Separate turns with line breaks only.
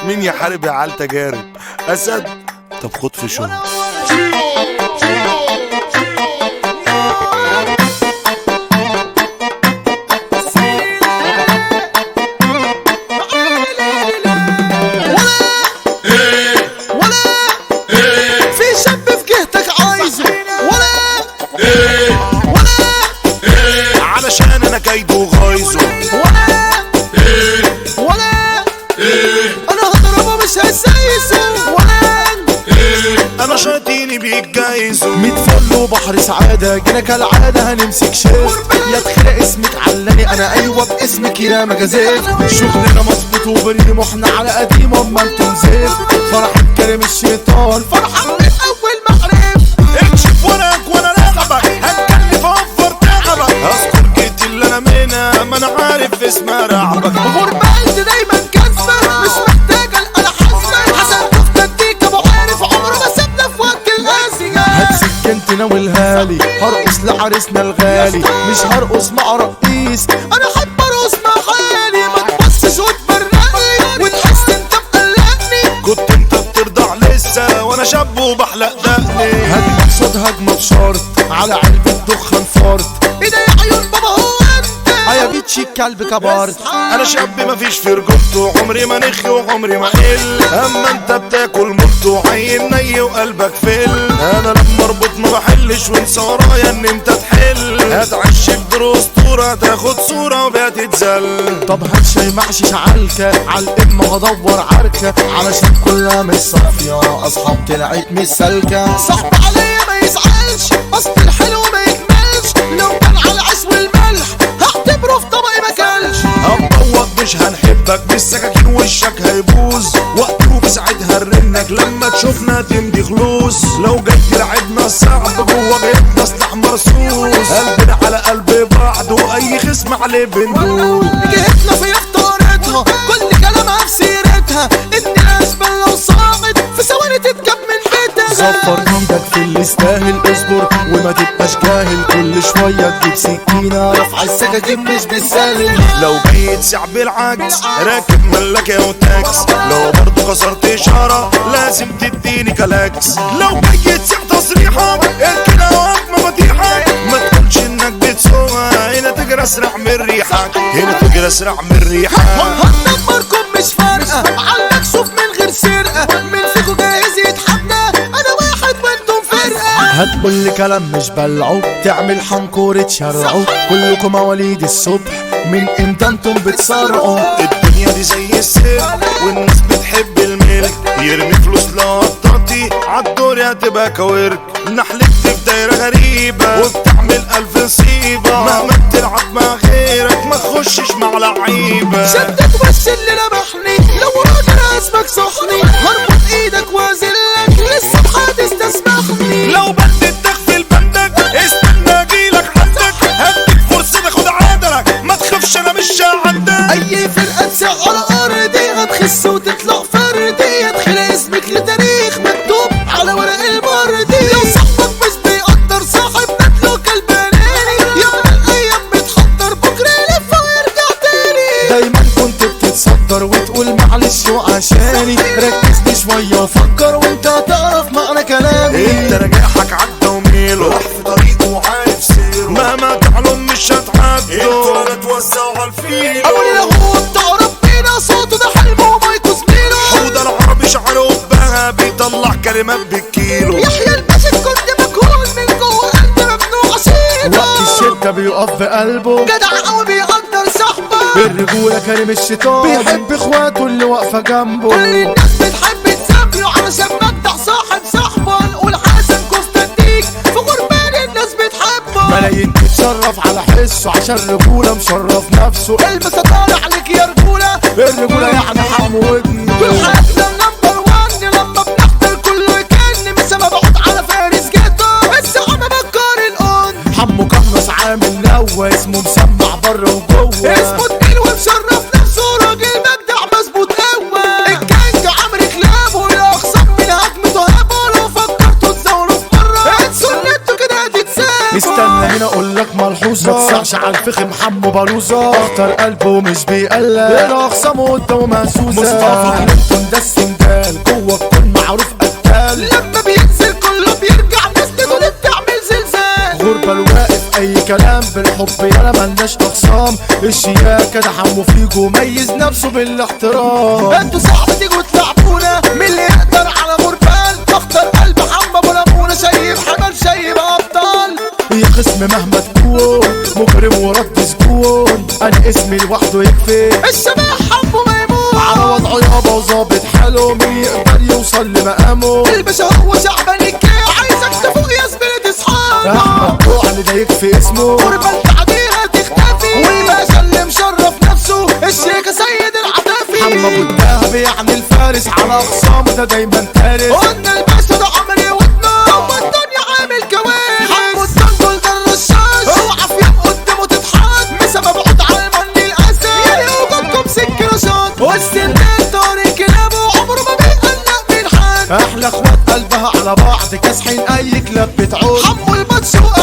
مين يحارب يا عيال تجارب اسد طب خد في شغل
في شاب في جهتك عايزه ولا ولا
علشان انا كايده وغايظه
ولا ولا انا هضربه مش هسيسه ولا
انا شاطيني بيتجايزوا
ميت فل وبحر سعادة جينا كالعادة هنمسك شيست يا تخلق اسمك علاني انا ايوه باسمك يا مجازات شغلنا مظبوط وبريم واحنا على قديم اما انتم زفت فرح الكريم الشيطان فرحة من اول ما عرفت
اكشف وراك وانا راقبك هتكلف اوفر تعبك اذكر جيت اللي انا منها ما انا عارف اسمها رعبك
غربة دايما كسبة مش محتاجة القلع حسبة حسن كفتة اديك ابو عارف عمره ما سابنا في وقت القاسية هتسكن تناولها لي هرقص لعريسنا الغالي مش هرقص مع رقيس انا حب ارقص مع حالي ما تبصش وتبرقني وتحس انت مقلقني
كنت انت بترضع لسه وانا شاب وبحلق دقني
هجمة قصاد هجمة بشرط على علبة دخان فرط ايه ده يا عيون بابا هو انت يا بيتشي الكلب كبرت
انا شاب مفيش في رجولته عمري ما نخي وعمري ما قل اما انت بتاكل ملط وعين ني وقلبك فل انا لما اربط ما بحلش وانسى ورايا ان انت تحل هتعش بدور اسطوره تاخد صوره وبقى تتذل
طب هات شاي محشي شعلكة عالقمة هدور عركة علشان كلها مش صافية أصحاب طلعت مش سالكة صاحب عليا ما يزعلش أصل الحلو ما يكملش لو كان على العيش والملح هعتبره في طبقي ما كلش
هنطوط مش هنحبك بالسكاكين وشك هيبوظ وقته بساعتها نرنك لما تشوفنا تمضي خلوص لو جاي تلعبنا صعب جوا بيتنا سلاح مرصوص قلبنا على قلب بعض واي خصم عليه بندوق
جهتنا في اختارتها كل كلامها في سيرتها إن الأسبل لو صامت في ثواني تتجاب من بيتها صفر جنبك في اللي يستاهل اصبر وما تبقاش جاهل كل شوية تجيب سكينة رفع السكاكين مش بالسهل
لو جاي تسع بالعكس راكب ملكة وتاكس لو برضو كسرت اشارة لازم تديني كلاكس لو جاي تسع تصريحة اركن اهواك مفاتيحك ما تقولش انك بتسوقها هنا تجري اسرع من ريحك هنا تجري اسرع من ريحك
هندمركم مش فارقة على المكشوف من غير سرقة من فيكم جاهز يتحدى أنا واحد وانتم فرقة هتقول لي كلام مش بلعه تعمل حنكورة شرعه كلكم مواليد الصبح من امتى انتم بتصارعوا
الدنيا دي زي السير والناس بتحب الملك يرمي فلوس لقطاتي عالدور هتبقى كوارك نحلك في دايرة غريبة وبتعمل ألف نصيبة مهما تلعب مع غيرك ما تخشش مع لعيبة
شدك بس اللي لمحني لو راجل اسمك صحني هربط ايدك وازلك لسه محدش تسمحني
لو بددتك في البندك استنى اجيلك عندك هديك فرصة تاخد عدلك ما تخافش انا مش عندك
اي فرقه تسع على ارضي هتخس وتطلع فردي هتخلق اسمك لتاريخ مكتوب على ورق المرضي لو صاحبك مش بيقدر صاحب نتلو كالبناني يا ابن الايام بتحضر بكره يلف ويرجع تاني دايما كنت بتتصدر وتقول معلش وعشاني ركزني شويه وفكر وانت هتعرف معنى كلامي
انت نجاحك عدى وميله راح في طريقه وعارف سيره مهما تعلم مش هتعدوا انتوا لا توزعوا على الفيل
أول هو بتاع ربنا صوته ده حلمه ومايكو زميله
حوده العربي شعره بها بيطلع كلمات بالكيلو
يحيى الباشا كنت مجهول من جوه قلبي ممنوع اشيله وقت الشدة بيقف بقلبه جدع قوي بيقدر صاحبه بالرجولة كريم الشيطان بيحب اخواته اللي واقفة جنبه كل الناس بتحب تسامله علشان مجدع صاحب صاحبه نقول حسن كوستاتيك في غربان الناس بتحبه ملايين تتشرف على حسه عشان رجولة مشرف نفسه البس طالع عليك يا رجولة الرجولة يعني حمو ودني كل حياتنا نمبر وان لما بنحضر كله يكن مش ما بقعد على فارس جيتو بس عم بكار الأون حمو قنص عامل نوى اسمه مسمع بره وجوه اسمه تقيل ومشرف نفسه راجل مجدع مظبوط قوة الكينج عمرو كلاب والأخصام من هجمته هبه لو فكرتوا تزوروا في مرة انسوا ان انتوا كده هتتسابوا استنى هنا اقول لك ملحوظة ما تسعش يقعش على الفخم حمو بلوزة اختار قلبه مش بيقلق الاخصام قدامه مهزوزة مصطفى كلينتون ده السندال جوه الكون معروف قتال
لما بينزل كله بيرجع ناس تقول بتعمل زلزال
غربة الواقف اي كلام بالحب يالا ملناش اخصام الشياكة ده حمو فيجو ميز نفسه بالاحترام
انتوا صعب تيجوا تلعبونا مين اللي يقدر على غربال تختار قلب حمى ابو لمونه شايب حمل شايب ابطال
يا خصم مهما تكون مجرم ورد سجون انا اسمي لوحده يكفي
الشباب حبه ميمون
على وضعه يابا وظابط حاله مين يقدر يوصل لمقامه
الباشا هو شعبان الكي عايزك تفوق يا زميلة اصحابك
احمد جوع اللي ده يكفي اسمه
غربة التعبير هتختفي والباشا اللي مشرف نفسه الشيخ سيد العفافي
حمى ابو الدهب يعني الفارس على اخصامه ده دايما فارس
قلنا الباشا ده عمري ودنا هو الدنيا عامل كوارث حمو الدنجل ده الرشاش اوعى في يوم قدامه تتحط بسبب عود على المن الاسد يا يوجدكم سك رشاط والسندال طارق كلابه عمره ما بيقلق من حد
احلى اخوات قلبها على بعض كاسحين اي كلاب بتعود
حمو الماتش